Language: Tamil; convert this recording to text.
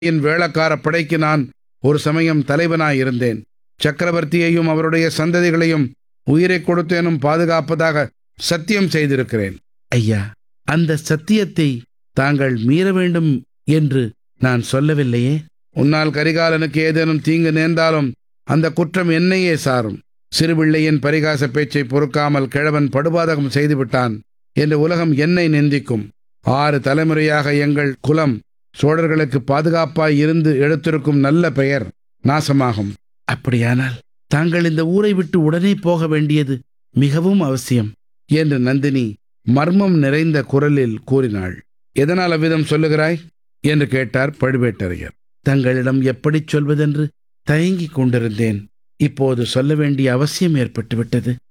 என் வேளக்கார படைக்கு நான் ஒரு சமயம் தலைவனாயிருந்தேன் சக்கரவர்த்தியையும் அவருடைய சந்ததிகளையும் உயிரை கொடுத்தேனும் பாதுகாப்பதாக சத்தியம் செய்திருக்கிறேன் ஐயா அந்த சத்தியத்தை தாங்கள் மீற வேண்டும் என்று நான் சொல்லவில்லையே உன்னால் கரிகாலனுக்கு ஏதேனும் தீங்கு நேர்ந்தாலும் அந்த குற்றம் என்னையே சாரும் சிறுபிள்ளையின் பரிகாச பேச்சை பொறுக்காமல் கிழவன் படுபாதகம் செய்துவிட்டான் என்று உலகம் என்னை நிந்திக்கும் ஆறு தலைமுறையாக எங்கள் குலம் சோழர்களுக்கு பாதுகாப்பாய் இருந்து எடுத்திருக்கும் நல்ல பெயர் நாசமாகும் அப்படியானால் தாங்கள் இந்த ஊரை விட்டு உடனே போக வேண்டியது மிகவும் அவசியம் என்று நந்தினி மர்மம் நிறைந்த குரலில் கூறினாள் எதனால் அவ்விதம் சொல்லுகிறாய் என்று கேட்டார் பழுவேட்டரையர் தங்களிடம் எப்படிச் சொல்வதென்று தயங்கிக் கொண்டிருந்தேன் இப்போது சொல்ல வேண்டிய அவசியம் ஏற்பட்டுவிட்டது